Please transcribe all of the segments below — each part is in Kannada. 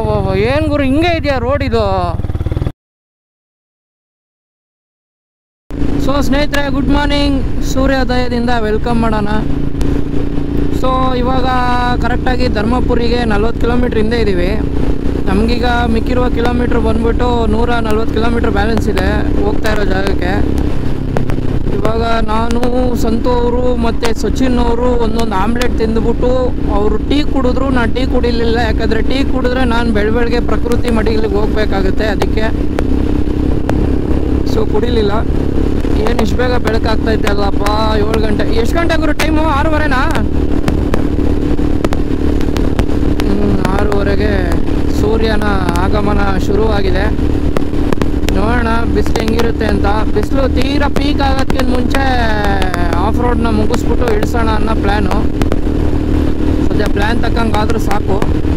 ಏನು ಗುರು ಹಿಂಗೆ ಇದೆಯಾ ರೋಡ್ ಇದು ಸೊ ಸ್ನೇಹಿತರೆ ಗುಡ್ ಮಾರ್ನಿಂಗ್ ಸೂರ್ಯೋದಯದಿಂದ ವೆಲ್ಕಮ್ ಮಾಡೋಣ ಸೊ ಇವಾಗ ಕರೆಕ್ಟಾಗಿ ಧರ್ಮಪುರಿಗೆ ನಲ್ವತ್ತು ಕಿಲೋಮೀಟ್ರ್ ಹಿಂದೆ ಇದ್ದೀವಿ ನಮಗೀಗ ಮಿಕ್ಕಿರುವ ಕಿಲೋಮೀಟ್ರ್ ಬಂದ್ಬಿಟ್ಟು ನೂರ ನಲ್ವತ್ತು ಕಿಲೋಮೀಟ್ರ್ ಬ್ಯಾಲೆನ್ಸ್ ಇದೆ ಹೋಗ್ತಾ ಇರೋ ಜಾಗಕ್ಕೆ ಇವಾಗ ನಾನು ಸಂತು ಅವರು ಮತ್ತು ಸಚಿನ್ ಅವರು ಒಂದೊಂದು ಆಮ್ಲೆಟ್ ತಿಂದುಬಿಟ್ಟು ಅವರು ಟೀ ಕುಡಿದ್ರು ನಾನು ಟೀ ಕುಡಿಲಿಲ್ಲ ಯಾಕಂದರೆ ಟೀ ಕುಡಿದ್ರೆ ನಾನು ಬೆಳ ಬೆಳಗ್ಗೆ ಪ್ರಕೃತಿ ಮಡಿಗಳಿಗೆ ಹೋಗ್ಬೇಕಾಗುತ್ತೆ ಅದಕ್ಕೆ ಸೊ ಕುಡಿಲಿಲ್ಲ ಏನು ಇಷ್ಟು ಬೇಗ ಬೆಳಕಾಗ್ತೈತೆ ಅಲ್ಲಪ್ಪ ಏಳು ಗಂಟೆ ಎಷ್ಟು ಗಂಟೆ ಗುರು ಟೈಮು ಆರೂವರೆನಾ ಹ್ಮ್, ಆರೂವರೆಗೆ ಸೂರ್ಯನ ಆಗಮನ ಶುರುವಾಗಿದೆ ನೋಡೋಣ ಬಿಸಿಲು ಹೆಂಗಿರುತ್ತೆ ಅಂತ ಬಿಸಿಲು ತೀರಾ ಪೀಕ್ ಆಗೋದಕ್ಕಿಂತ ಮುಂಚೆ ಆಫ್ ರೋಡ್ನ ಮುಗಿಸ್ಬಿಟ್ಟು ಇಳಿಸೋಣ ಅನ್ನೋ ಪ್ಲ್ಯಾನು ಸದ್ಯ ಪ್ಲ್ಯಾನ್ ತಕ್ಕಂಗಾದ್ರೂ ಸಾಕು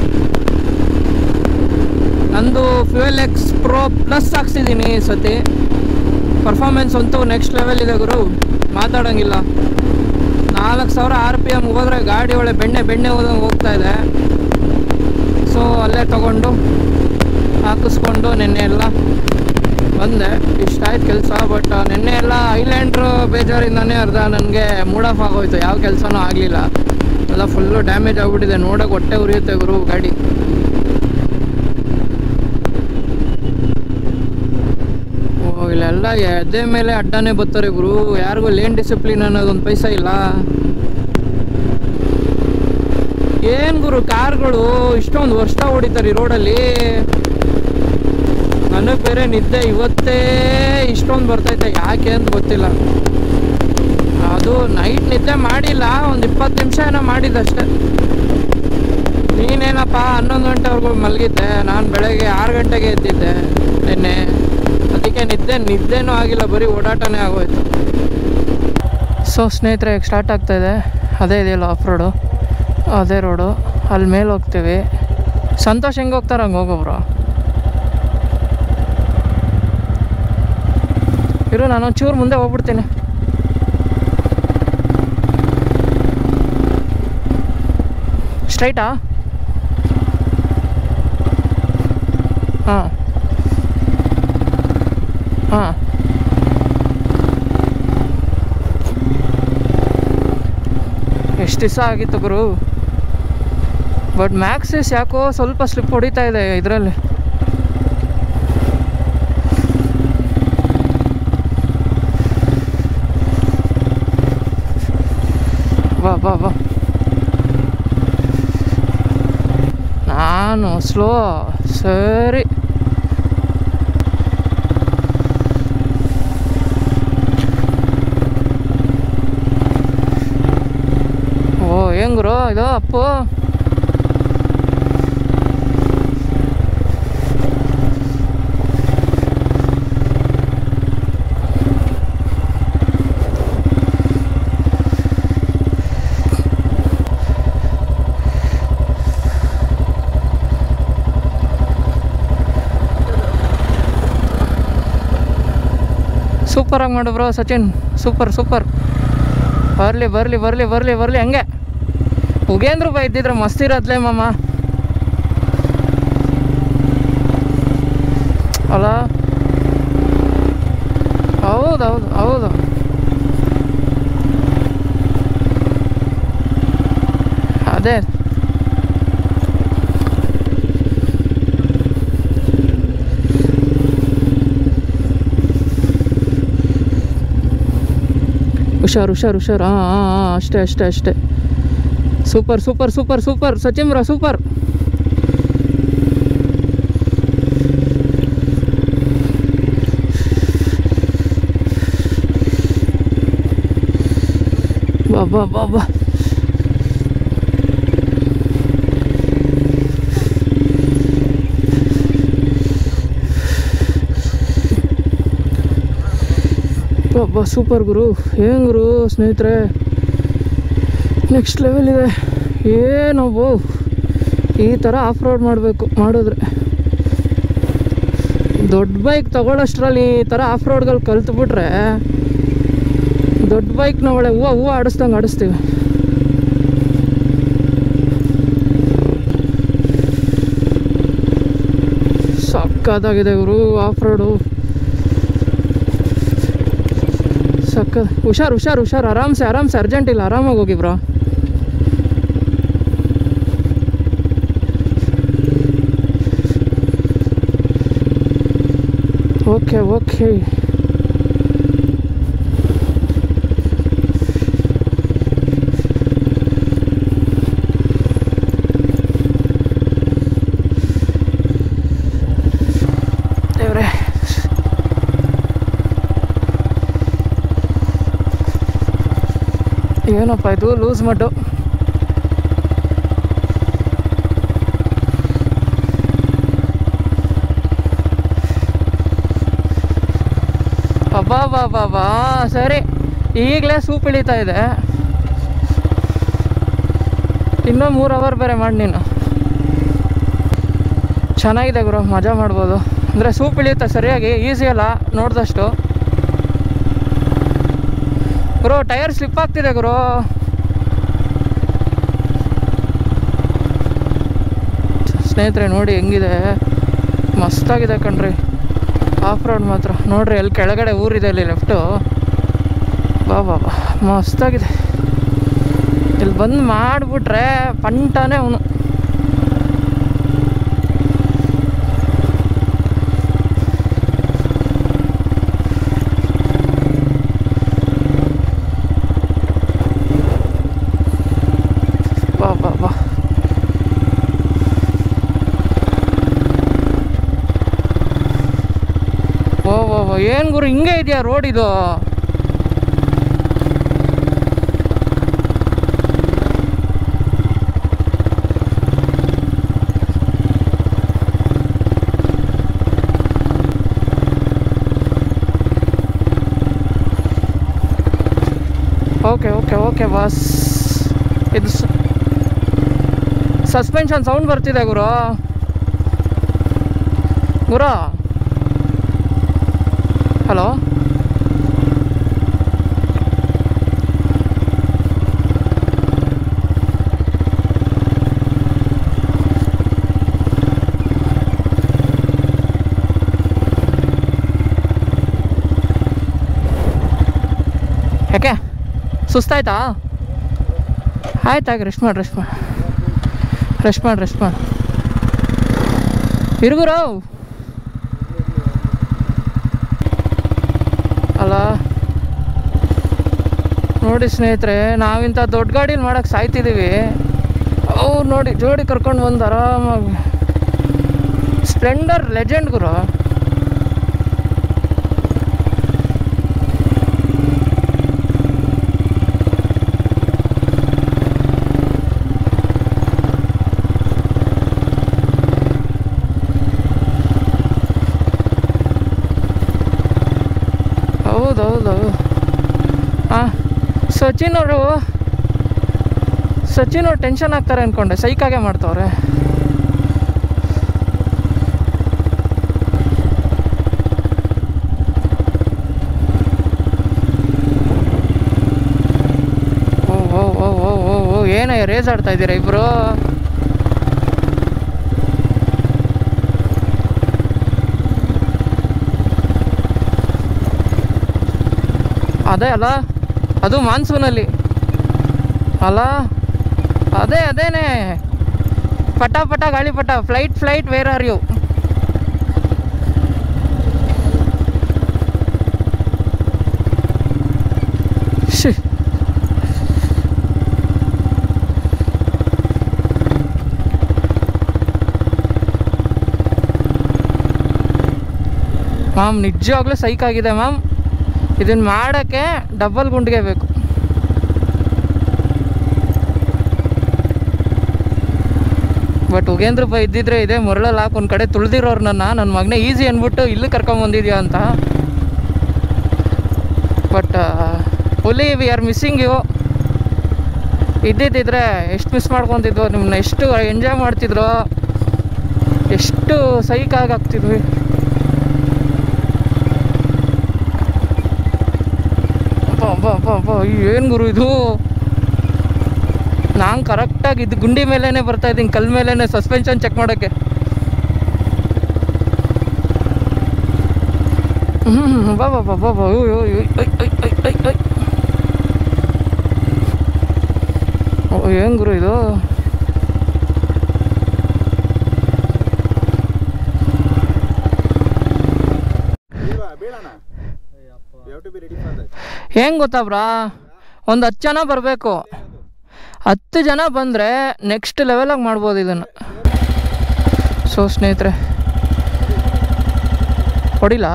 ನಂದು ಫ್ಯೂಯಲ್ ಎಕ್ಸ್ ಪ್ರೋ ಪ್ಲಸ್ ಹಾಕ್ಸಿದ್ದೀನಿ ಈ ಸತಿ ಪರ್ಫಾರ್ಮೆನ್ಸ್ ಅಂತೂ ನೆಕ್ಸ್ಟ್ ಲೆವೆಲ್ ಇದೆ ಗುರು ಮಾತಾಡೋಂಗಿಲ್ಲ ನಾಲ್ಕು ಸಾವಿರ ಆರ್ ಪಿ ಎಮ್ ಹೋದ್ರೆ ಗಾಡಿ ಒಳ್ಳೆ ಬೆಣ್ಣೆ ಬೆಣ್ಣೆ ಹೋದಂಗೆ ಹೋಗ್ತಾ ಇದೆ ಸೊ ಅಲ್ಲೇ ತಗೊಂಡು ಹಾಕಿಸ್ಕೊಂಡು ನಿನ್ನೆ ಎಲ್ಲ ಬಂದೆ ಇಷ್ಟ ಆಯ್ತು ಕೆಲಸ ಬಟ್ ನಿನ್ನೆ ಎಲ್ಲ ಐಲ್ಯಾಂಡ್ರು ಬೇಜಾರಿಂದನೇ ಅರ್ಧ ನನಗೆ ಮೂಡ್ ಆಫ್ ಆಗೋಯ್ತು ಯಾವ ಕೆಲಸನೂ ಆಗಲಿಲ್ಲ ಎಲ್ಲ ಫುಲ್ಲು ಡ್ಯಾಮೇಜ್ ಆಗಿಬಿಟ್ಟಿದೆ ನೋಡೋಕೆ ಹೊಟ್ಟೆ ಉರಿಯುತ್ತೆ ಗುರು ಗಾಡಿ ಓ ಇಲ್ಲೆಲ್ಲ ಎದೆ ಮೇಲೆ ಅಡ್ಡಾನೇ ಬರ್ತಾರೆ ಗುರು ಯಾರಿಗೂ ಲೇನ್ ಡಿಸಿಪ್ಲಿನ್ ಅನ್ನೋದೊಂದು ಪೈಸಾ ಇಲ್ಲ ಏನ್ ಗುರು ಕಾರ್ಗಳು ಇಷ್ಟೊಂದು ವರ್ಷ ಹೊಡಿತಾರೆ ಈ ರೋಡಲ್ಲಿ ನನಗೆ ಬೇರೆ ನಿದ್ದೆ ಇವತ್ತೇ ಇಷ್ಟೊಂದು ಬರ್ತೈತೆ ಯಾಕೆ ಅಂತ ಗೊತ್ತಿಲ್ಲ ಅದು ನೈಟ್ ನಿದ್ದೆ ಮಾಡಿಲ್ಲ ಒಂದು ಇಪ್ಪತ್ತು ನಿಮಿಷ ಏನೋ ಮಾಡಿದ್ದಷ್ಟೇ ನೀನೇನಪ್ಪ ಹನ್ನೊಂದು ಗಂಟೆವರೆಗೂ ಮಲಗಿದ್ದೆ ನಾನು ಬೆಳಗ್ಗೆ ಆರು ಗಂಟೆಗೆ ಎದ್ದಿದ್ದೆ ನಿನ್ನೆ ಅದಕ್ಕೆ ನಿದ್ದೆ ನಿದ್ದೆನೂ ಆಗಿಲ್ಲ ಬರೀ ಓಡಾಟನೇ ಆಗೋಯ್ತು ಸೊ ಸ್ನೇಹಿತರೆ ಈಗ ಸ್ಟಾರ್ಟ್ ಆಗ್ತಾ ಇದೆ ಅದೇ ಇದೆಯಲ್ಲ ಆಫ್ ರೋಡು ಅದೇ ರೋಡು ಅಲ್ಲಿ ಮೇಲೆ ಹೋಗ್ತೀವಿ ಸಂತೋಷ್ ಹೆಂಗೆ ಹೋಗ್ತಾರೆ ಹಂಗೆ ಹೋಗೋಬ್ರು ಇರು ನಾನು ಚೂರು ಮುಂದೆ ಹೋಗ್ಬಿಡ್ತೀನಿ ಸ್ಟ್ರೈಟಾ ಹಾಂ ಹಾಂ ಎಷ್ಟು ದಿವಸ ಆಗಿತ್ತು ಗುರು ಬಟ್ ಮ್ಯಾಕ್ಸಿಸ್ ಯಾಕೋ ಸ್ವಲ್ಪ ಸ್ಲಿಪ್ ಹೊಡಿತಾ ಇದೆ ಇದರಲ್ಲಿ ಬಾ ಬಾ ಬಾ ನಾನು ಸ್ಲೋ ಸರಿ ಓ ಹೆಂಗ್ ಗುರು ಇದು ಅಪ್ಪು ಸೂಪರಾಗಿ ಮಾಡು ಬ್ರೋ ಸಚಿನ್ ಸೂಪರ್ ಸೂಪರ್ ಬರಲಿ ಬರಲಿ ಬರಲಿ ಬರಲಿ ಬರಲಿ ಹಂಗೆ ಉಗೇಂದ್ರ ರೂಪಾಯಿ ಇದ್ದಿದ್ರೆ ಮಸ್ತ್ ಇರತ್ಲೇ ಮಾಮ ಅಲ್ಲ ಹೌದು ಹೌದು ಹೌದು ಅದೇ ಹುಷಾರು ಹುಷಾರು ಹುಷಾರು ಹಾಂ ಹಾಂ ಹಾಂ ಅಷ್ಟೇ ಅಷ್ಟೇ ಅಷ್ಟೇ super super super super Sachin bro super ಬಾ ಬಾ ಬಾ ಬಾ ಒಬ್ಬ ಸೂಪರ್ ಗುರು ಏನು ಗುರು ಸ್ನೇಹಿತರೆ ನೆಕ್ಸ್ಟ್ ಲೆವೆಲ್ ಇದೆ ಏನೋ ಈ ಥರ ಆಫ್ ರೋಡ್ ಮಾಡಬೇಕು ಮಾಡಿದ್ರೆ ದೊಡ್ಡ ಬೈಕ್ ತಗೊಳ್ಳೋಷ್ಟ್ರಲ್ಲಿ ಈ ಥರ ಆಫ್ ರೋಡ್ಗಳು ಕಲ್ತ್ಬಿಟ್ರೆ ದೊಡ್ಡ ಬೈಕ್ನ ಒಳ್ಳೆ ಹೂವು ಹೂವು ಆಡಿಸ್ದಂಗೆ ಆಡಿಸ್ತೀವಿ ಸಕ್ಕತ್ತಾಗಿದೆ ಗುರು ಆಫ್ ರೋಡು ಸಕ್ಕ ಹುಷಾರು ಹುಷಾರು ಹುಷಾರು ಆರಾಮ್ಸೆ ಆರಾಮ್ಸೆ ಅರ್ಜೆಂಟ್ ಇಲ್ಲ ಆರಾಮಾಗಿ ಹೋಗಿ ಬ್ರೋ ಓಕೆ ಓಕೆ ದೇವ್ರೆ ಏನಪ್ಪ ಇದು ಲೂಸ್ ಮಡ್ಡು ಅಬ್ಬಾ ಬಾ ಬಾ ಬಾ ಸರಿ ಈಗಲೇ ಸೂಪ್ ಇಳಿತಾ ಇದೆ ಇನ್ನೂ ಮೂರು ಅವರ್ ಬೇರೆ ಮಾಡಿ ನೀನು ಚೆನ್ನಾಗಿದೆ ಗುರು ಮಜಾ ಮಾಡ್ಬೋದು ಅಂದರೆ ಸೂಪ್ ಇಳಿಯುತ್ತೆ ಸರಿಯಾಗಿ ಈಸಿ ಅಲ್ಲ ನೋಡಿದಷ್ಟು ಗುರು ಟೈರ್ ಸ್ಲಿಪ್ ಆಗ್ತಿದೆ ಗುರು ಸ್ನೇಹಿತರೆ ನೋಡಿ ಹೆಂಗಿದೆ ಮಸ್ತಾಗಿದೆ ಕಣ್ರಿ ಆಫ್ ರೋಡ್ ಮಾತ್ರ ನೋಡ್ರಿ ಅಲ್ಲಿ ಕೆಳಗಡೆ ಊರಿದೆ ಅಲ್ಲಿ ಲೆಫ್ಟು ಬಾ ಬಾ ಬಾ ಮಸ್ತಾಗಿದೆ ಇಲ್ಲಿ ಬಂದು ಮಾಡಿಬಿಟ್ರೆ ಪಂಟಾನೇ ಅವನು ಬಾ ಬಾ ಬಾ ಓ ಓ ಓ ಏನು ಗುರು ಹಿಂಗೆ ಇದೆಯಾ ರೋಡ್ ಇದು ಓಕೆ ಓಕೆ ಓಕೆ ಬಾಸ್ ಇದು ಸಸ್ಪೆನ್ಷನ್ ಸೌಂಡ್ ಬರ್ತಿದೆ ಗುರು ಗುರು ಹಲೋ ಯಾಕೆ ಸುಸ್ತಾಯ್ತಾ ಆಯ್ತಾಗ ರೆಸ್ಟ್ ಮಾಡಿ ರೆಸ್ಟ್ ಮಾಡಿ ರೆಸ್ಟ್ ಮಾಡಿ ರೆಸ್ಟ್ ಮಾಡಿ ಇರುಗುರು ಅಲ್ಲ ನೋಡಿ ಸ್ನೇಹಿತರೆ ನಾವಿಂಥ ದೊಡ್ಡ ಗಾಡೀಲಿ ಮಾಡೋಕ್ಕೆ ಸಾಯ್ತಿದ್ದೀವಿ ಅವ್ರು ನೋಡಿ ಜೋಡಿ ಕರ್ಕೊಂಡು ಬಂದು ಆರಾಮಾಗಿ ಸ್ಪ್ಲೆಂಡರ್ ಲೆಜೆಂಡ್ ಗುರು ಹೌದೌದು ಹಾಂ ಸಚಿನ್ ಅವರು ಸಚಿನ್ ಅವ್ರು ಟೆನ್ಷನ್ ಆಗ್ತಾರೆ ಅಂದ್ಕೊಂಡೆ ಸೈಕಾಗೆ ಮಾಡ್ತವ್ರೆ ಓ ಓ ಓ ಓ ಓ ಓ ಏನೇ ರೇಸ್ ಆಡ್ತಾ ಇದ್ದೀರಾ ಇಬ್ರು ಅದೇ ಅಲ್ಲ ಅದು ಮಾನ್ಸೂನಲ್ಲಿ ಅಲ್ಲ ಅದೇ ಅದೇನೆ ಪಟ ಪಟ ಗಾಳಿಪಟ flight flight where are you ma'am ನಿಜವಾಗ್ಲೂ ಸೈಕ್ ಆಗಿದೆ ಮ್ಯಾಮ್ ಇದನ್ನು ಮಾಡೋಕ್ಕೆ ಡಬಲ್ ಗುಂಡಿಗೆ ಬೇಕು ಬಟ್ ಉಗೇಂದ್ರ ರೂಪಾಯಿ ಇದ್ದಿದ್ರೆ ಇದೆ ಮುರಳಲ್ಲಿ ಹಾಕಿ ಒಂದು ಕಡೆ ತುಳಿದಿರೋರು ನನ್ನ ನನ್ನ ಮಗನೇ ಈಸಿ ಅಂದ್ಬಿಟ್ಟು ಇಲ್ಲಿ ಕರ್ಕೊಂಬಂದಿದ್ಯಾ ಅಂತ ಬಟ್ ಹುಲಿ ವಿ ಆರ್ ಮಿಸ್ಸಿಂಗ್ ಯು ಇದ್ದಿದ್ದಿದ್ರೆ ಎಷ್ಟು ಮಿಸ್ ಮಾಡ್ಕೊತಿದ್ವು ನಿಮ್ಮನ್ನ ಎಷ್ಟು ಎಂಜಾಯ್ ಮಾಡ್ತಿದ್ರು ಎಷ್ಟು ಸೈಕಾಗಿ ಆಗ್ತಿದ್ವಿ ಏನು ಗುರು ಇದು ನಾನು ಕರೆಕ್ಟಾಗಿ ಇದು ಗುಂಡಿ ಮೇಲೇ ಬರ್ತಾ ಇದ್ದೀನಿ ಕಲ್ ಮೇಲೇ ಸಸ್ಪೆನ್ಷನ್ ಚೆಕ್ ಮಾಡೋಕ್ಕೆ ಬಾ ಬಾ ಬಾ ಬಾ ಬಾ ಉಯ್, ಉಯ್, ಉಯ್, ಉಯ್, ಉಯ್, ಉಯ್, ಉಯ್, ಉಯ್. ಓ ಏನು ಗುರು ಇದು ಇಲ್ವಾ ಬೀಳೋಣ you to be ready for that ಹೆಂಗೆ ಗೊತ್ತಾ ಬ್ರಾ ಒಂದು ಹತ್ತು ಜನ ಬರಬೇಕು ಹತ್ತು ಜನ ಬಂದರೆ ನೆಕ್ಸ್ಟ್ ಲೆವೆಲಾಗಿ ಮಾಡ್ಬೋದು ಇದನ್ನು ಸೊ ಸ್ನೇಹಿತರೆ ಹೊಡಿಲಾ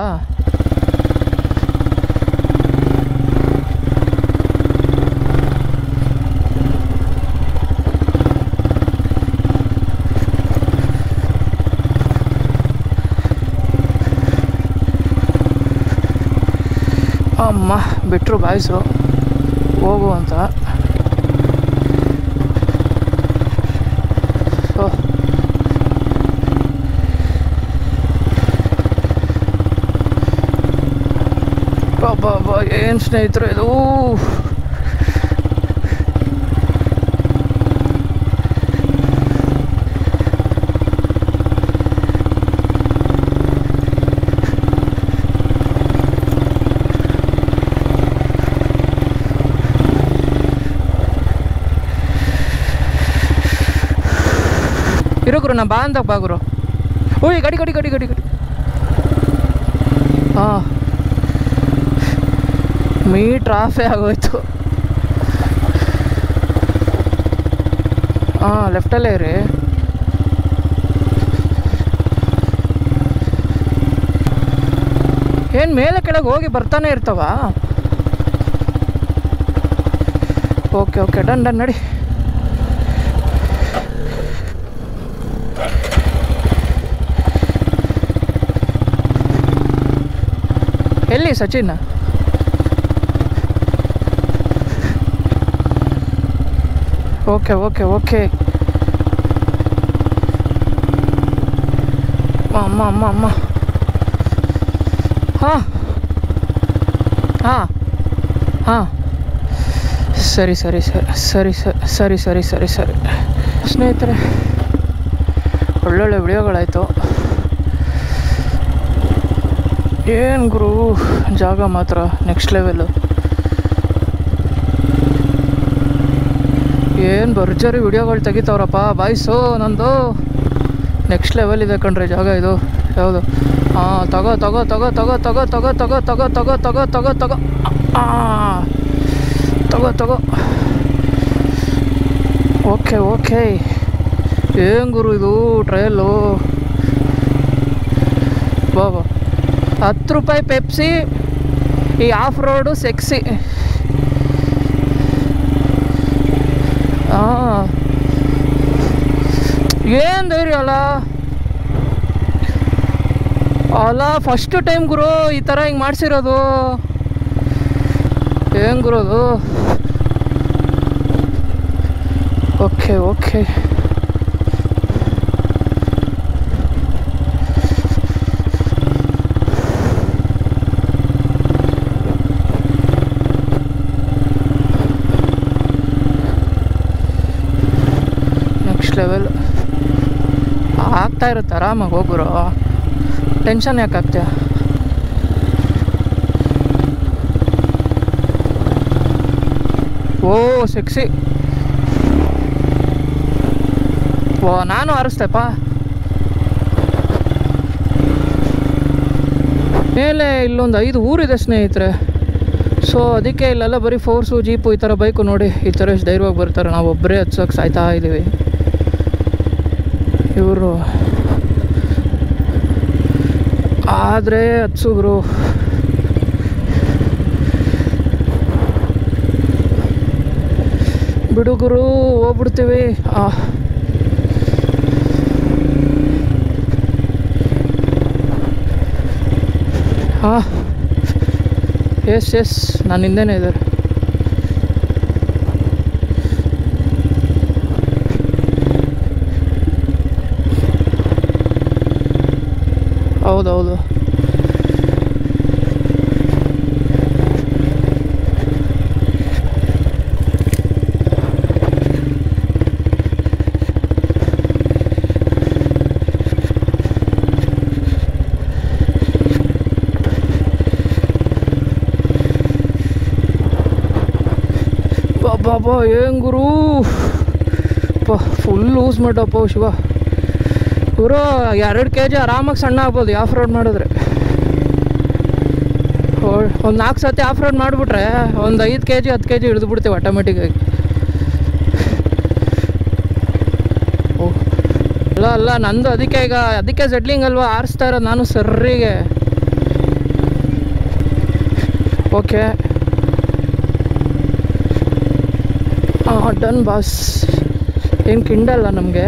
ಅಮ್ಮ ಬಿಟ್ಟರು ಬಾಯ್ಸು ಹೋಗು ಅಂತ ಸೊ ಬಾಬಾ ಏನು ಸ್ನೇಹಿತರೆ ಇದು ಇರೋ ಗುರು ನಾ ಬಾ ಅಂತ ಬಾ ಗುರು ಓಯ್ ಗಡಿ ಗಡಿ ಗಡಿ ಗಡಿ ಗಡಿ ಹಾಂ ಮೀ ಟ್ರಾಫಿ ಆಗೋಯ್ತು ಹಾಂ ಲೆಫ್ಟಲ್ಲೇ ಇರಿ ಏನು ಮೇಲೆ ಕೆಳಗೆ ಹೋಗಿ ಬರ್ತಾನೆ ಇರ್ತಾವ ಓಕೆ ಓಕೆ ಡನ್ ಡನ್ ನಡಿ ಎಲ್ಲಿ ಸಚಿನ್ ಓಕೆ ಓಕೆ ಓಕೆ ಅಮ್ಮ ಅಮ್ಮ ಅಮ್ಮ ಹಾಂ ಹಾಂ ಹಾಂ ಸರಿ ಸರಿ ಸರಿ ಸರಿ ಸರಿ ಸರಿ ಸರಿ ಸರಿ ಸ್ನೇಹಿತರೆ ಒಳ್ಳೊಳ್ಳೆ ವಿಡಿಯೋಗಳಾಯಿತು ಏನು ಗುರು ಜಾಗ ಮಾತ್ರ ನೆಕ್ಸ್ಟ್ ಲೆವೆಲ್ಲು ಏನು ಭರ್ಜರಿ ವಿಡಿಯೋಗಳು ತೆಗಿತಾವ್ರಪ್ಪ ಬಾಯ್ಸು ನಂದು ನೆಕ್ಸ್ಟ್ ಲೆವೆಲ್ ಇದೆ ಕಣ್ರಿ ಜಾಗ ಇದು ಯಾವುದು ಹಾಂ ತಗೋ ತಗೋ ತಗೋ ತಗೋ ತಗೋ ತಗೋ ತಗೋ ತಗೋ ತಗೋ ತಗೋ ತಗೋ ತಗೋ ಹಾಂ ತಗೋ ತಗೋ ಓಕೆ ಓಕೆ ಏನು ಗುರು ಇದು ಟ್ರಯಲ್ಲು ಬಾಬಾ ಹತ್ತು ರೂಪಾಯಿ ಪೆಪ್ಸಿ ಈ ಆಫ್ ರೋಡು ಸೆಕ್ಸಿ ಹಾಂ ಏನು ಧೈರ್ಯ ಅಲ್ಲ ಅಲ್ಲ ಫಸ್ಟ್ ಟೈಮ್ ಗುರು ಈ ಥರ ಹಿಂಗೆ ಮಾಡಿಸಿರೋದು ಏನು ಗುರು ಅದು ಓಕೆ ಓಕೆ ನೆಕ್ಸ್ಟ್ ಲೆವೆಲ್ ಆಗ್ತಾ ಇರುತ್ತೆ ಆರಾಮಾಗಿ ಹೋಗ್ರು ಟೆನ್ಷನ್ ಯಾಕೆ ಆಗ್ತೀಯ ಓ ಸೆಕ್ಸಿ ಓ ನಾನು ಹಾರಿಸ್ತೆಪ್ಪ ಮೇಲೆ ಇಲ್ಲೊಂದು ಐದು ಊರಿದೆ ಸ್ನೇಹಿತರೆ ಸೊ ಅದಕ್ಕೆ ಇಲ್ಲೆಲ್ಲ ಬರೀ ಫೋರ್ಸು ಜೀಪು ಈ ಥರ ಬೈಕು ನೋಡಿ ಈ ಥರ ಎಷ್ಟು ಧೈರ್ಯವಾಗಿ ಬರ್ತಾರೆ ನಾವು ಒಬ್ಬರೇ ಹತ್ಸೋಕೆ ಸಾಯ್ತಾ ಇದ್ದೀವಿ ಇವರು ಆದರೆ ಹತ್ಸುಗ್ರು ಬಿಡುಗರು ಹೋಗ್ಬಿಡ್ತೀವಿ ಆ ಹಾಂ ಎಸ್ ಎಸ್ ನಾನು ಹಿಂದೆನೇ ಇದ್ದಾರೆ ಹೌದೌದು ಬಾಬಾ ಏನ್ ಗುರು ಫುಲ್ ಲೂಸ್ ಮಾಡಪ್ಪ ಶಿವ ಗುರು ಎರಡು ಕೆ ಜಿ ಆರಾಮಾಗಿ ಸಣ್ಣ ಆಗ್ಬೋದು ಆಫ್ ರೋಡ್ ಮಾಡಿದ್ರೆ ಒಂದು ನಾಲ್ಕು ಸತಿ ಆಫ್ ರೋಡ್ ಮಾಡಿಬಿಟ್ರೆ ಒಂದು ಐದು ಕೆ ಜಿ ಹತ್ತು ಕೆ ಜಿ ಹಿಡಿದು ಬಿಡ್ತೀವಿ ಆಟೋಮೆಟಿಕ್ಕಾಗಿ ಓ ಅಲ್ಲ ಅಲ್ಲ ನಂದು ಅದಕ್ಕೆ ಈಗ ಅದಕ್ಕೆ ಜಡ್ಲಿಂಗ್ ಅಲ್ವಾ ಆರಿಸ್ತಾ ಇರೋದು ನಾನು ಸರ್ರಿಗೆ ಓಕೆ ಹಾಂ ಡನ್ ಬಾಸ್ ಏನು ಕಿಂಡಲ್ಲ ನಮಗೆ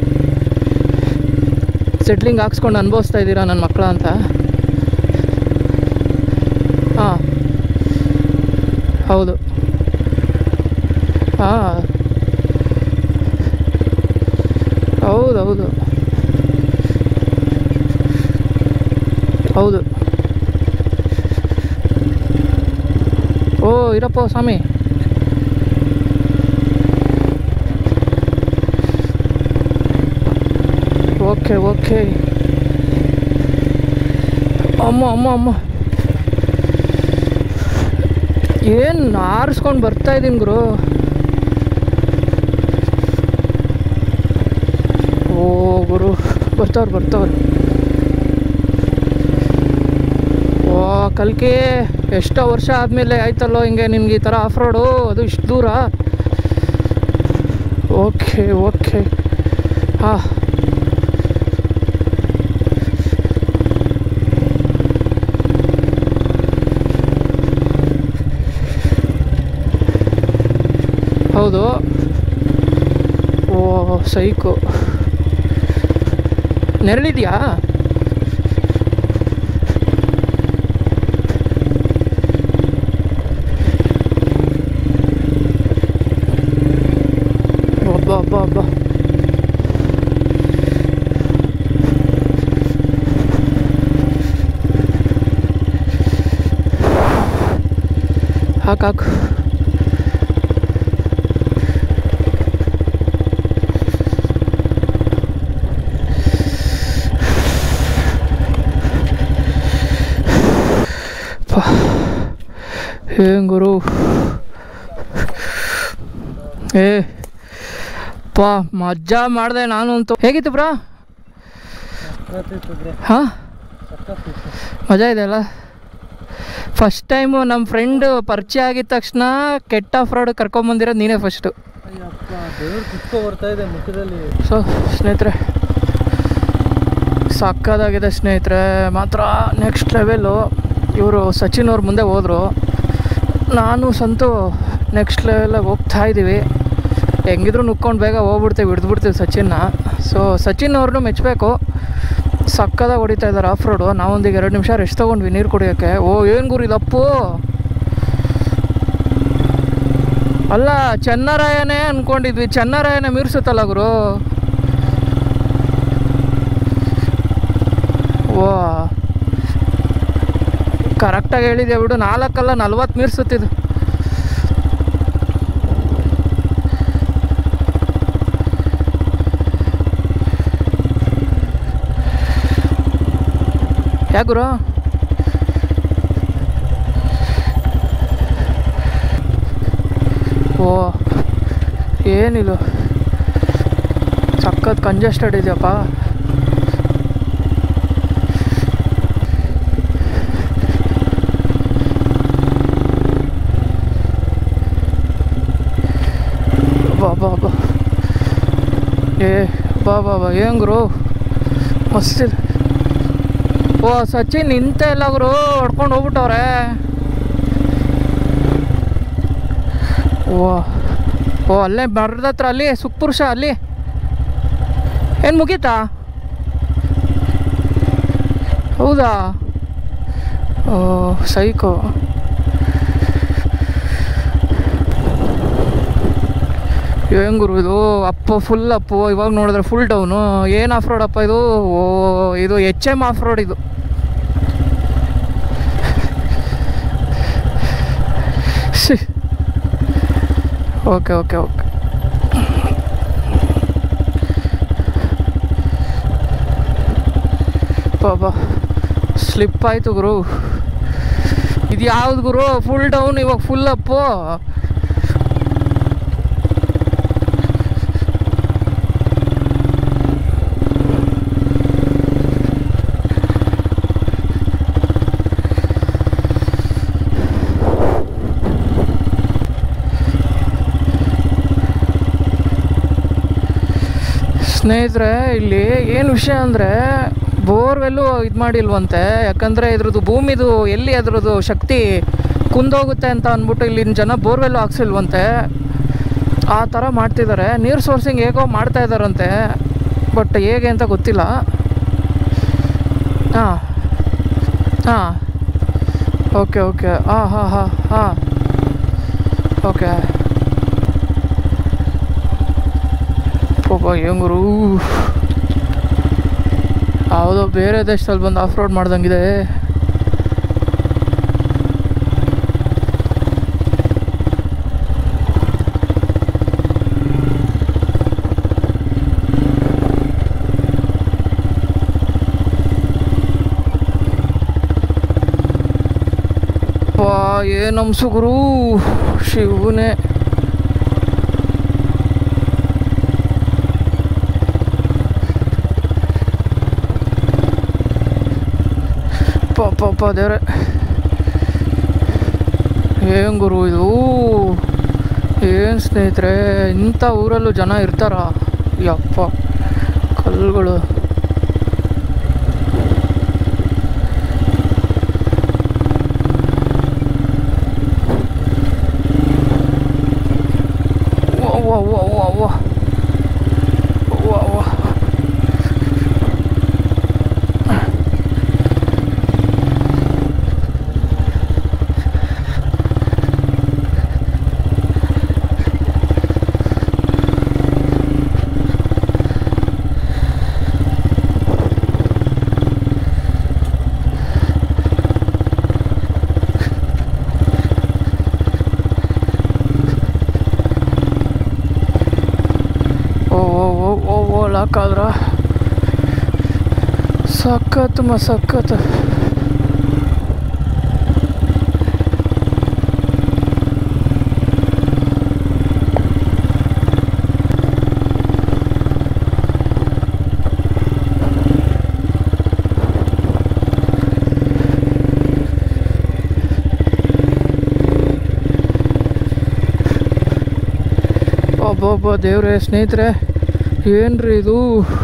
ಸೆಟ್ಲಿಂಗ್ ಹಾಕ್ಸ್ಕೊಂಡು ಅನುಭವಿಸ್ತಾ ಇದ್ದೀರಾ ನನ್ನ ಮಕ್ಕಳ ಅಂತ ಹಾಂ ಹೌದು ಹಾಂ ಹೌದು ಹೌದು ಹೌದು ಓ ಇರಪ್ಪ ಸ್ವಾಮಿ ಓಕೆ ಓಕೆ ಅಮ್ಮ ಅಮ್ಮ ಅಮ್ಮ ಏನು ಆರಿಸ್ಕೊಂಡು ಬರ್ತಾ ಇದ್ದೀನಿ ಗುರು ಓ ಗುರು ಬರ್ತಾವ್ರು ಬರ್ತಾವ್ರು ಓ ಕಲ್ಕಿ ಎಷ್ಟೋ ವರ್ಷ ಆದಮೇಲೆ ಆಯ್ತಲ್ಲೋ ಹಿಂಗೆ ನಿಮ್ಗೆ ಈ ಥರ ಆಫ್ ರೋಡು ಅದು ಇಷ್ಟು ದೂರ ಓಕೆ ಓಕೆ ಹಾಂ ಹೌದು ಓ ಸೈಕು ನೆರಳಿದೆಯಾ ಅಬ್ಬಾ ಅಬ್ಬಾ ಅಬ್ಬಾ ಹಾಕು ಹಾಕು ಏನ್ ಗುರು ಏ ಪಾ ಮಜಾ ಮಾಡಿದೆ ನಾನು ಅಂತೂ ಹೇಗಿತ್ತು ಬ್ರಾ ಹಾಂ ಮಜಾ ಇದೆ ಅಲ್ಲ ಫಸ್ಟ್ ಟೈಮು ನಮ್ಮ ಫ್ರೆಂಡು ಪರಿಚಯ ಆಗಿದ ತಕ್ಷಣ ಕೆಟ್ಟ ಫ್ರಾಡ್ ಕರ್ಕೊಂಬಂದಿರೋದು ನೀನೇ ಫಸ್ಟು ಅಯ್ಯಪ್ಪ ದೇವ್ರು ಕುತ್ಕೊ ಬರ್ತಾ ಇದೆ ಮುಖದಲ್ಲಿ ಸೊ ಸ್ನೇಹಿತರೆ ಸಕ್ಕದಾಗಿದೆ ಸ್ನೇಹಿತರೆ ಮಾತ್ರ ನೆಕ್ಸ್ಟ್ ಲೆವೆಲು ಇವರು ಸಚಿನ್ ಅವ್ರ ಮುಂದೆ ಹೋದರು ನಾನು ಸಂತು ನೆಕ್ಸ್ಟ್ ಲೆವೆಲಾಗಿ ಹೋಗ್ತಾ ಇದ್ದೀವಿ ಹೆಂಗಿದ್ರು ನುಕ್ಕೊಂಡು ಬೇಗ ಹೋಗ್ಬಿಡ್ತೀವಿ ಹಿಡಿದ್ಬಿಡ್ತೀವಿ ಸಚಿನ್ನ ಸೊ ಸಚಿನ್ ಅವ್ರನ್ನೂ ಮೆಚ್ಚಬೇಕು ಸಕ್ಕದಾಗಿ ಹೊಡಿತಾ ಇದ್ದಾರೆ ಆಫ್ ರೋಡು ನಾವೊಂದಿಗೆ ಎರಡು ನಿಮಿಷ ರೆಸ್ಟ್ ತೊಗೊಂಡ್ವಿ ನೀರು ಕುಡಿಯೋಕ್ಕೆ ಓ ಏನು ಗುರು ಇದಪ್ಪು ಅಲ್ಲ ಚೆನ್ನರಾಯನೇ ಅನ್ಕೊಂಡಿದ್ವಿ ಚೆನ್ನರಾಯನೇ ಮೀರ್ಸುತ್ತಲ್ಲ ಗುರು ಓ ಕರೆಕ್ಟಾಗಿ ಹೇಳಿದೆ ಬಿಡು ನಾಲ್ಕಲ್ಲ ನಲ್ವತ್ತು ಮೀರ್ಸುತ್ತಿದ್ದು ಯಾಕೆ ಗುರು ಓ ಏನಿದು ಸಖತ್ ಕಂಜೆಸ್ಟೆಡ್ ಇದೆಯಪ್ಪ ಬಾ ಬಾ ಬಾ ಏ ಬಾ ಬಾ ಬಾ ಏನು ಗುರು ಮಸ್ತಿದೆ ಓ ಸಚಿನ್ ನಿಂತ ಇಲ್ಲ ಗುರು ಹೊಡ್ಕೊಂಡು ಹೋಗ್ಬಿಟ್ಟವ್ರೆ ಓ ಓ ಅಲ್ಲೇ ಮರದ ಹತ್ರ ಅಲ್ಲಿ ಸುಖಪುರುಷ ಅಲ್ಲಿ ಏನು ಮುಗೀತಾ ಹೌದಾ ಓ ಸೈಕೋ ಏನು ಗುರು ಇದು ಅಪ್ಪು ಫುಲ್ ಅಪ್ಪು ಇವಾಗ ನೋಡಿದ್ರೆ ಫುಲ್ ಡೌನು ಏನು ಆಫ್ ರೋಡ್ ಅಪ್ಪ ಇದು ಓ ಇದು ಎಚ್ ಎಮ್ ಆಫ್ ರೋಡ್ ಇದು ಓಕೆ ಓಕೆ ಓಕೆ ಬಾಬಾ ಸ್ಲಿಪ್ ಆಯಿತು ಗುರು ಇದು ಯಾವ್ದು ಗುರು ಫುಲ್ ಡೌನ್ ಇವಾಗ ಫುಲ್ ಅಪ್ಪು ಸ್ನೇಹಿತರೆ ಇಲ್ಲಿ ಏನು ವಿಷಯ ಅಂದರೆ ಬೋರ್ವೆಲ್ಲು ಇದು ಮಾಡಿಲ್ವಂತೆ ಯಾಕಂದರೆ ಇದ್ರದ್ದು ಭೂಮಿದು ಎಲ್ಲಿ ಅದ್ರದ್ದು ಶಕ್ತಿ ಕುಂದೋಗುತ್ತೆ ಅಂತ ಅಂದ್ಬಿಟ್ಟು ಇಲ್ಲಿನ ಜನ ಬೋರ್ವೆಲ್ಲು ಹಾಕ್ಸಿಲ್ವಂತೆ ಆ ಥರ ಮಾಡ್ತಿದ್ದಾರೆ ನೀರು ಸೋರ್ಸಿಂಗ್ ಹೇಗೋ ಮಾಡ್ತಾ ಇದ್ದಾರಂತೆ ಬಟ್ ಹೇಗೆ ಅಂತ ಗೊತ್ತಿಲ್ಲ ಹಾಂ ಹಾಂ ಓಕೆ ಓಕೆ ಹಾಂ ಹಾಂ ಹಾಂ ಹಾಂ ಓಕೆ ಪಾಪ ಹೆಂಗರು ಯಾವುದೋ ಬೇರೆ ದೇಶದಲ್ಲಿ ಬಂದು ಆಫ್ ರೋಡ್ ಮಾಡ್ದಂಗಿದೆ ಪಾ ಏನು ಗುರು ಶಿವನೇ ಪಾಪ ದೇವ್ರೆ ಏನ್ ಗುರು ಇದು ಏನು ಸ್ನೇಹಿತರೆ ಇಂಥ ಊರಲ್ಲೂ ಜನ ಇರ್ತಾರ ಯಪ್ಪ ಕಲ್ಲುಗಳು ವಾ ವಾ ವಾ ವಾ ವಾ ವಾ ವಾ ಓ ಓ ಓ ಓ ಓ ಲಾಕ್ ಆದ್ರ ಸಖತ್ ಮ ಸಖತ್ ಒಬ್ಬೊಬ್ಬ ದೇವ್ರೆ ಸ್ನೇಹಿತರೆ ಏನ್ರಿ ಇದು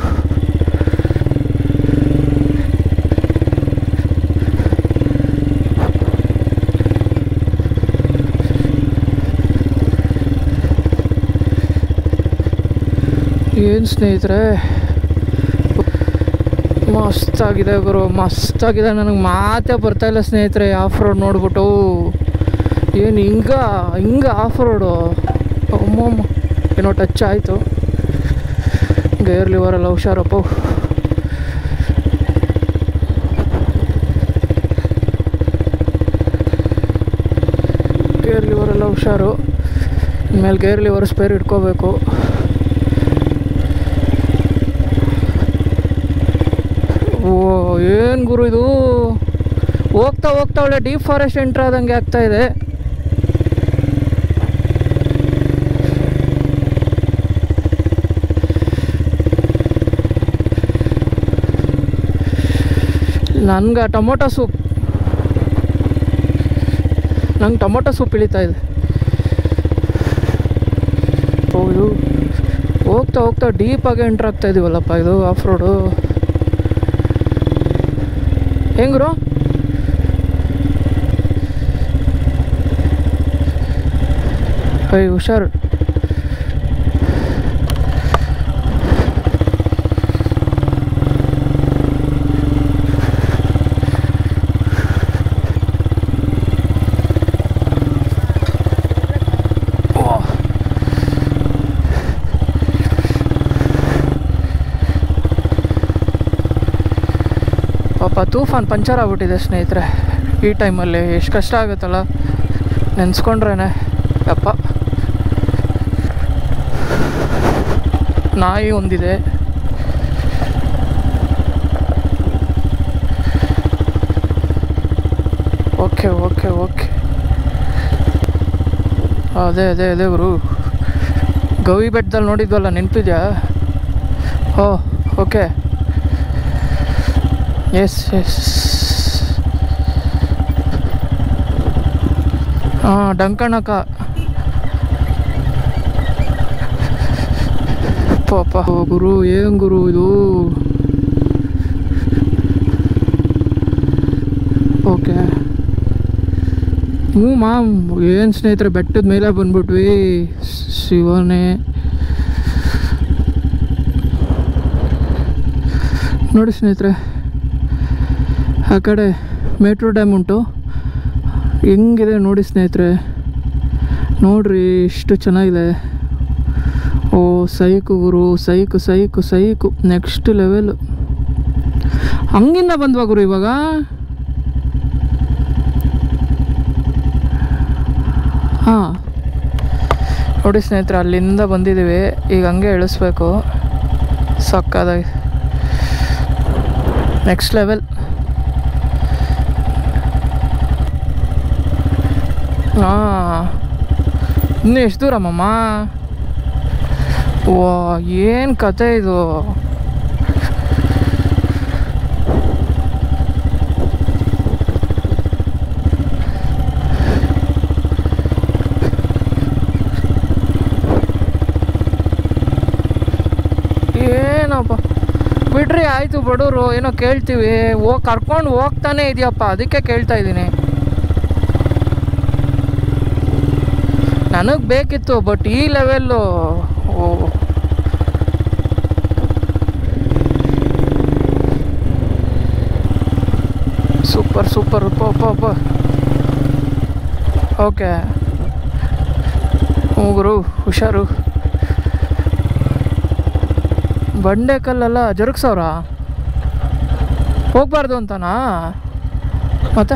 ಏನು ಸ್ನೇಹಿತರೆ ಮಸ್ತಾಗಿದೆ ಗುರು ಮಸ್ತಾಗಿದೆ ನನಗೆ ಮಾತೇ ಬರ್ತಾ ಇಲ್ಲ ಸ್ನೇಹಿತರೆ ಆಫ್ ರೋಡ್ ನೋಡ್ಬಿಟ್ಟು ಏನು ಹಿಂಗ ಹಿಂಗ ಆಫ್ ರೋಡು ಅಮ್ಮಮ್ಮ ಏನೋ ಟಚ್ ಆಯಿತು ಗೇರ್ ಲಿವರೆಲ್ಲ ಹುಷಾರಪ್ಪ ಗೇರ್ ಲಿವರೆಲ್ಲ ಹುಷಾರು ಇನ್ಮೇಲೆ ಗೇರ್ ಲಿವರ್ ಸ್ಪೇರ್ ಇಟ್ಕೋಬೇಕು ಓ ಏನು ಗುರು ಇದು ಹೋಗ್ತಾ ಹೋಗ್ತಾ ಒಳ್ಳೆ ಡೀಪ್ ಫಾರೆಸ್ಟ್ ಎಂಟ್ರ್ ಆದಂಗೆ ಆಗ್ತಾ ಇದೆ ನನ್ಗೆ ಟೊಮೊಟೊ ಸೂಪ್ ನಂಗೆ ಟೊಮೊಟೊ ಸೂಪ್ ಇಳಿತಾ ಇದೆ ಓ ಇದು ಹೋಗ್ತಾ ಹೋಗ್ತಾ ಡೀಪಾಗಿ ಎಂಟ್ರ್ ಆಗ್ತಾ ಇದೀವಲ್ಲಪ್ಪ ಇದು ಆಫ್ ರೋಡು ಹೆಂಗ್ರು ಅಯ್ಯ ಹುಷಾರು ಪಾಪ ತೂಫಾನ್ ಪಂಚರ್ ಆಗ್ಬಿಟ್ಟಿದೆ ಸ್ನೇಹಿತರೆ ಈ ಟೈಮಲ್ಲಿ ಎಷ್ಟು ಕಷ್ಟ ಆಗುತ್ತಲ್ಲ ನೆನೆಸ್ಕೊಂಡ್ರೇನೆ ಯಪ್ಪ ನಾಯಿ ಒಂದಿದೆ ಓಕೆ ಓಕೆ ಓಕೆ ಅದೇ ಅದೇ ಅದೇ ಗುರು ಗವಿ ಬೆಟ್ಟದಲ್ಲಿ ನೋಡಿದ್ವಲ್ಲ ನೆನಪಿದ್ಯಾ ಓ ಓಕೆ ಎಸ್ ಎಸ್ ಹಾಂ ಡಂಕಣಕ ಪಾಪ ಗುರು ಏನ್ ಗುರು ಇದು ಓಕೆ ಹ್ಞೂ ಮಾಮ್ ಏನು ಸ್ನೇಹಿತರೆ ಬೆಟ್ಟದ ಮೇಲೆ ಬಂದ್ಬಿಟ್ವಿ ಶಿವನೇ ನೋಡಿ ಸ್ನೇಹಿತರೆ ಆ ಕಡೆ ಮೆಟ್ರೋ ಡ್ಯಾಮ್ ಉಂಟು ಹೆಂಗಿದೆ ನೋಡಿ ಸ್ನೇಹಿತರೆ ನೋಡ್ರಿ ಎಷ್ಟು ಚೆನ್ನಾಗಿದೆ ಓ ಸೈಕು ಗುರು psych psych psych next level ಹಂಗಿಂದ ಬಂದ್ವಾ ಗುರು ಇವಾಗ ಹಾಂ ನೋಡಿ ಸ್ನೇಹಿತರೆ ಅಲ್ಲಿಂದ ಬಂದಿದ್ದೀವಿ ಈಗ ಹಂಗೆ ಇಳಿಸ್ಬೇಕು ಸಕ್ಕದಾಗಿ ನೆಕ್ಸ್ಟ್ ಲೆವೆಲ್ ಹಾಂ ಇನ್ನು ಎಷ್ಟು ದೂರ ಮಮ್ಮ ವಾ ಏನು ಕತೆ ಇದು ಏನಪ್ಪ ಬಿಡ್ರಿ ಆಯಿತು ಬಡವರು ಏನೋ ಕೇಳ್ತೀವಿ ಹೋಗಿ ಕರ್ಕೊಂಡು ಹೋಗ್ತಾನೆ ಇದೆಯಪ್ಪ ಅದಕ್ಕೆ ಕೇಳ್ತಾ ಇದ್ದೀನಿ ನನಗೆ ಬೇಕಿತ್ತು ಬಟ್ ಈ ಲೆವೆಲ್ಲು ಓ ಸೂಪರ್ ಸೂಪರ್ ಅಪ್ಪ ಓಕೆ ಹೋಗ್ರು ಹುಷಾರು ಬಂಡೆ ಕಲ್ಲೆಲ್ಲ ಜರುಗ್ಸವ್ರ ಹೋಗ್ಬಾರ್ದು ಅಂತನಾ ಮತ್ತೆ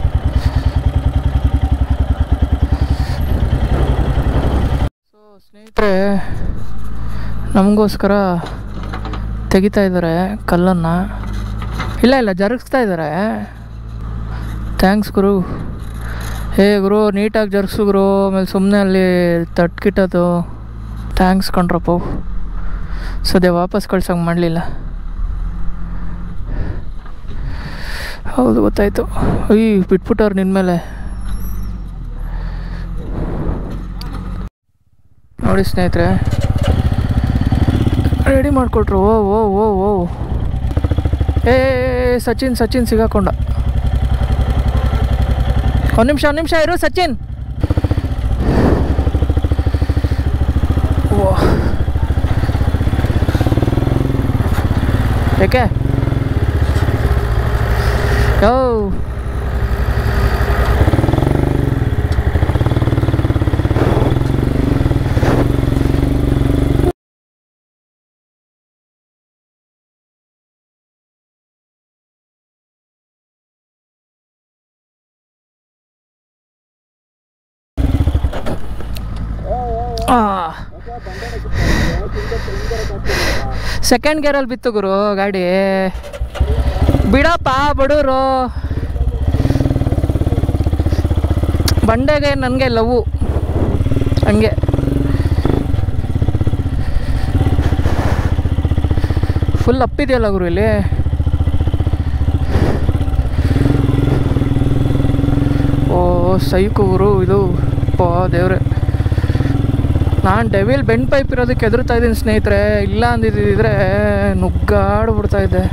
ಸೊ ಸ್ನೇಹಿತರೆ ನಮಗೋಸ್ಕರ ತೆಗಿತಾ ಇದ್ದಾರೆ ಕಲ್ಲನ್ನು ಇಲ್ಲ ಇಲ್ಲ ಜರುಗಿಸ್ತಾ ಇದ್ದಾರೆ ಥ್ಯಾಂಕ್ಸ್ ಗುರು ಹೇ ಗುರು ನೀಟಾಗಿ ಜರುಗಿಸು ಗುರು ಆಮೇಲೆ ಸುಮ್ಮನೆ ಅಲ್ಲಿ ತಟ್ಕಿಟ್ಟೋದು ಥ್ಯಾಂಕ್ಸ್ ಕಣ್ರಪ್ಪ ಸದ್ಯ ವಾಪಸ್ ಕಳ್ಸಂಗೆ ಮಾಡಲಿಲ್ಲ ಹೌದು ಗೊತ್ತಾಯ್ತು ಅಯ್ಯ ಬಿಟ್ಬಿಟ್ಟವ್ರು ನಿನ್ನ ಮೇಲೆ ನೋಡಿ ಸ್ನೇಹಿತರೆ ರೆಡಿ ಮಾಡಿಕೊಟ್ರು ಓ ಓ ಓ ಓ ಏ ಸಚಿನ್ ಸಚಿನ್ ಸಿಗಾಕೊಂಡ ಒಂದು ನಿಮಿಷ ಒಂದು ನಿಮಿಷ ಇರು ಸಚಿನ್ ಓ ಏಕೆ ಯೋ ಆ ಸೆಕೆಂಡ್ ಗೇರಲ್ಲಿ ಬಿತ್ತು ಗುರು ಗಾಡಿ ಬಿಡಪ್ಪ ಬಡವರು ಬಂಡೆಗೆ ನನಗೆ ಲವು ಹಂಗೆ ಫುಲ್ ಅಪ್ಪಿದೆಯಲ್ಲ ಗುರು ಇಲ್ಲಿ ಓ ಸೈಕು ಗುರು ಇದು ಪೋ ದೇವ್ರೆ ನಾನು ಡೆವಿಲ್ ಬೆಂಡ್ ಪೈಪ್ ಇರೋದಕ್ಕೆ ಎದುರ್ತಾ ಇದ್ದೀನಿ ಸ್ನೇಹಿತರೆ ಇಲ್ಲ ಅಂದಿದ್ದಿದ್ರೆ ನುಗ್ಗಾಡ್ಬಿಡ್ತಾ ಇದ್ದೆ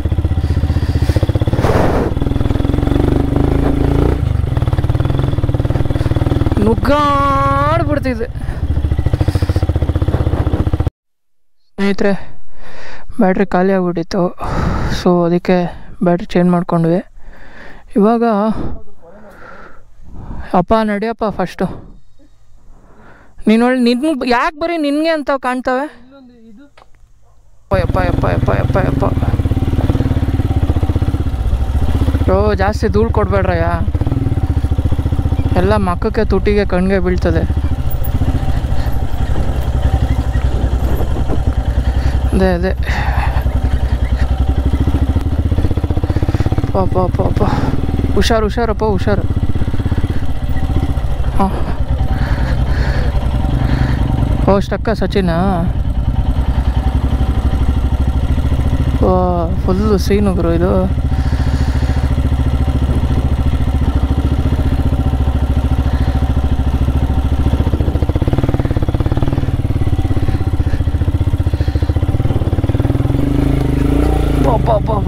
ನುಗ್ಗಾಡ್ಬಿಡ್ತಿದ್ದೆ ಸ್ನೇಹಿತರೆ ಬ್ಯಾಟ್ರಿ ಖಾಲಿ ಆಗ್ಬಿಟ್ಟಿತ್ತು ಸೊ ಅದಕ್ಕೆ ಬ್ಯಾಟ್ರಿ ಚೇಂಜ್ ಮಾಡ್ಕೊಂಡ್ವಿ ಇವಾಗ ಅಪ್ಪ ನಡಿಯಪ್ಪ ಫಸ್ಟು ನೀನು ಒಳ್ಳೆ ನಿನ್ ಯಾಕೆ ಬರೀ ನಿನಗೆ ಅಂತ ಕಾಣ್ತವೆ ಯಪ್ಪ ಯಪ್ಪ ಯಪ್ಪ ಯಪ್ಪ ಯಪ್ಪ ಓ ಜಾಸ್ತಿ ಧೂಳು ಕೊಡಬೇಡ್ರಯ್ಯ ಎಲ್ಲ ಮಕ್ಕಕ್ಕೆ ತುಟಿಗೆ ಕಣ್ಣಿಗೆ ಬೀಳ್ತದೆ ಅದೇ ಅದೇ ಪಾಪ ಪಾಪ ಹುಷಾರು ಹುಷಾರಪ್ಪ ಹುಷಾರು ಹಾಂ ಓ ಸ್ಟಕ್ಕ ಸಚಿನ ಓ ಫುಲ್ಲು ಸೀನು ಗುರು ಇದು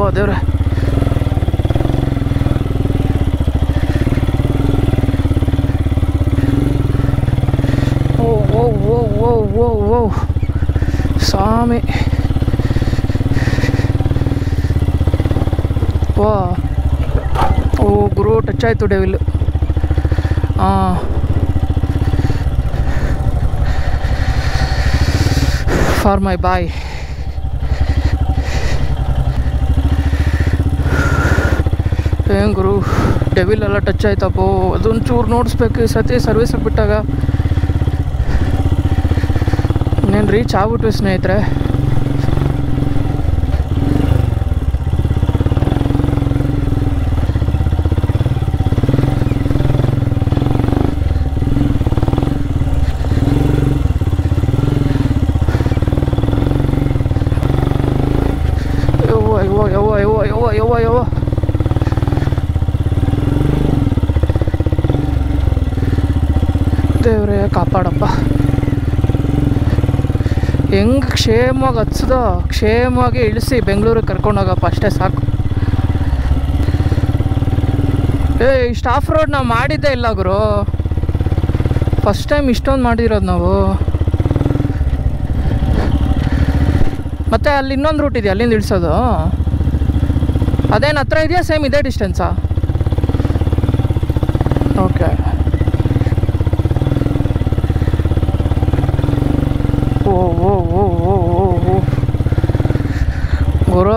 ಅಬ್ಬಾ ದೇವ್ರೆ ಓ ಓ ಓ ಓ ಓ ಓ ಸ್ವಾಮಿ ವಾ ಓ ಗುರು ಟಚ್ ಆಯಿತು ಡೆವಿಲ್ ಹಾಂ ಫಾರ್ ಮೈ ಬಾಯ್ ಏನು ಗುರು ಡೆವಿಲ್ ಎಲ್ಲ ಟಚ್ ಆಯ್ತಪ್ಪೋ ಅದೊಂದು ಚೂರು ನೋಡಿಸ್ಬೇಕು ಈ ಸತಿ ಸರ್ವಿಸಿಗೆ ಬಿಟ್ಟಾಗ ಇನ್ನೇನು ರೀಚ್ ಆಗ್ಬಿಟ್ವಿ ಸ್ನೇಹಿತರೆ ಯವ್ವ ಯವ್ವ ಯವ್ವ ಯವ್ವ ಯವ್ವ ಯವ್ವ ಯವ್ವ ದೇವ್ರೆ ಕಾಪಾಡಪ್ಪ ಹೆಂಗೆ ಕ್ಷೇಮವಾಗಿ ಹಚ್ದೋ ಕ್ಷೇಮವಾಗಿ ಇಳಿಸಿ ಬೆಂಗಳೂರಿಗೆ ಕರ್ಕೊಂಡೋಗಪ್ಪ ಅಷ್ಟೇ ಸಾಕು ಏ ಇಷ್ಟು ಆಫ್ ರೋಡ್ ನಾವು ಮಾಡಿದ್ದೇ ಇಲ್ಲ ಗುರು ಫಸ್ಟ್ ಟೈಮ್ ಇಷ್ಟೊಂದು ಮಾಡಿರೋದು ನಾವು ಮತ್ತೆ ಅಲ್ಲಿ ಇನ್ನೊಂದು ರೂಟ್ ಇದೆಯಾ ಅಲ್ಲಿಂದ ಇಳಿಸೋದು ಅದೇನು ಹತ್ರ ಇದೆಯಾ ಸೇಮ್ ಇದೇ ಡಿಸ್ಟೆನ್ಸಾ ಓಕೆ ಓ ಓ ಓ ಓ ಓ ಓ ಗುರು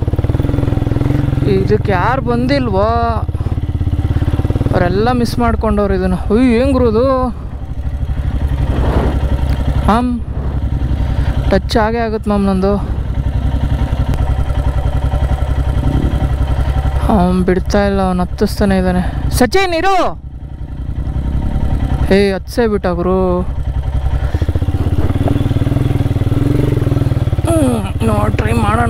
ಇದಕ್ಕೆ ಯಾರು ಬಂದಿಲ್ವೋ ಅವರೆಲ್ಲ ಮಿಸ್ ಮಾಡ್ಕೊಂಡವ್ರು ಇದನ್ನು ಅಯ್ಯೋ ಏನು ಗುರುದು ಹಾಂ ಟಚ್ ಆಗೇ ಆಗುತ್ತೆ ಮ್ಯಾಮ್ ನಂದು ಅವ್ನು ಬಿಡ್ತಾ ಇಲ್ಲ ಅವ್ನು ಹತ್ತಿಸ್ತಾನೆ ಇದ್ದಾನೆ ಸಚಿನ್ ಇರು ಏ ಹತ್ಸೇ ಬಿಟ್ಟ ಗುರು ನೋ ಟ್ರೈ ಮಾಡೋಣ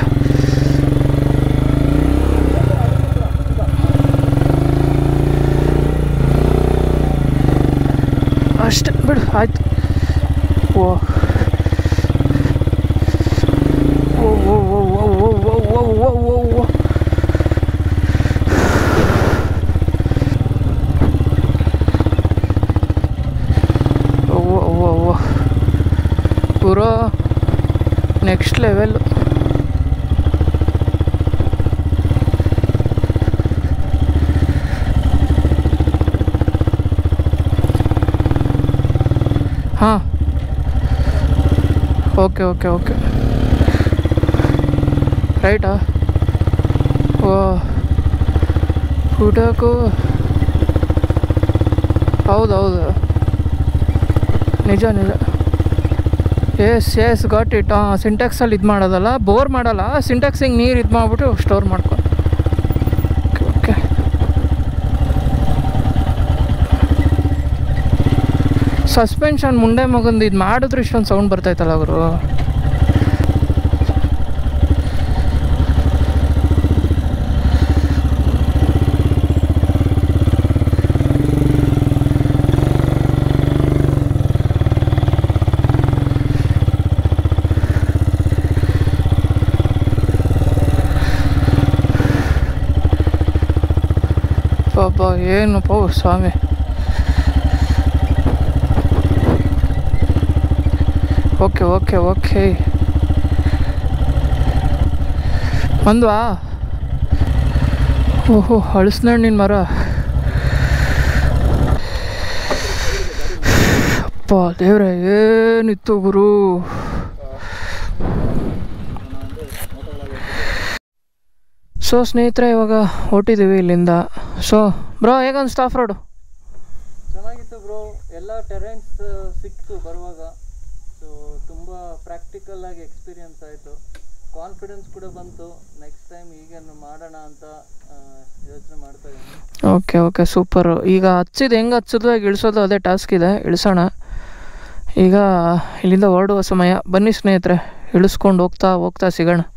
ಅಷ್ಟೇ ಬಿಡು ಆಯ್ತು ಓ ಓ ಓ ಓ ಓ ಓ ಓ ಓ ಓ ಓ ಓ ಓ ಓ ಓ ಪೂರಾ ನೆಕ್ಸ್ಟ್ ಲೆವೆಲ್ ಹಾಂ ಓಕೆ ಓಕೆ ಓಕೆ ರೈಟಾ ಓ ಊಟಕ್ಕೂ ಹೌದು ಹೌದು ನಿಜ ನಿಜ ಎಸ್ ಎಸ್ ಗಾಟ್ ಇಟ್ ಹಾಂ ಸಿಂಟ್ಯಾಕ್ಸಲ್ಲಿ ಇದು ಮಾಡೋದಲ್ಲ ಬೋರ್ ಮಾಡಲ್ಲ ಸಿಂಟ್ಯಾಕ್ಸಿಗೆ ನೀರು ಇದು ಮಾಡಿಬಿಟ್ಟು ಸ್ಟೋರ್ ಮಾಡ್ಕೊ ಓಕೆ ಓಕೆ ಸಸ್ಪೆನ್ಷನ್ ಮುಂಡೆ ಮಗಂದು ಇದು ಮಾಡಿದ್ರೆ ಇಷ್ಟೊಂದು ಸೌಂಡ್ ಬರ್ತೈತಲ್ಲ ಅವರು ಪಾಪ ಏನಪ್ಪ ಸ್ವಾಮಿ ಓಕೆ ಓಕೆ ಓಕೆ ಬಂದ್ವಾ ಓಹೋ ಹಳಸ್ನಣ್ಣಿನ ಮರ ಅಪ್ಪ ದೇವ್ರೆ ಏನಿತ್ತು ಗುರು ಸೊ ಸ್ನೇಹಿತರೆ ಇವಾಗ ಹೊಟ್ಟಿದ್ದೀವಿ ಇಲ್ಲಿಂದ ಸೊ ಬ್ರೋ ಹೇಗನ್ಸ್ತು ಆಫ್ ರೋಡು ಚೆನ್ನಾಗಿತ್ತು ಬ್ರೋ ಎಲ್ಲ ಟೆರೆನ್ಸ್ ಸಿಕ್ತು ಬರುವಾಗ ಸೊ ತುಂಬ ಪ್ರಾಕ್ಟಿಕಲ್ ಆಗಿ ಎಕ್ಸ್ಪೀರಿಯನ್ಸ್ ಆಯಿತು ಕಾನ್ಫಿಡೆನ್ಸ್ ಕೂಡ ಬಂತು ನೆಕ್ಸ್ಟ್ ಟೈಮ್ ಈಗೇನು ಮಾಡೋಣ ಅಂತ ಯೋಚನೆ ಮಾಡ್ತಾ ಇದ್ದೀನಿ ಓಕೆ ಓಕೆ ಸೂಪರು ಈಗ ಹಚ್ಚಿದ್ದು ಹೆಂಗೆ ಹಚ್ಚೋದು ಈಗ ಇಳಿಸೋದು ಅದೇ ಟಾಸ್ಕ್ ಇದೆ ಇಳಿಸೋಣ ಈಗ ಇಲ್ಲಿಂದ ಹೊರಡುವ ಸಮಯ ಬನ್ನಿ ಸ್ನೇಹಿತರೆ ಇಳಿಸ್ಕೊಂಡು ಹೋಗ್ತಾ ಹೋಗ್ತಾ ಸಿಗೋಣ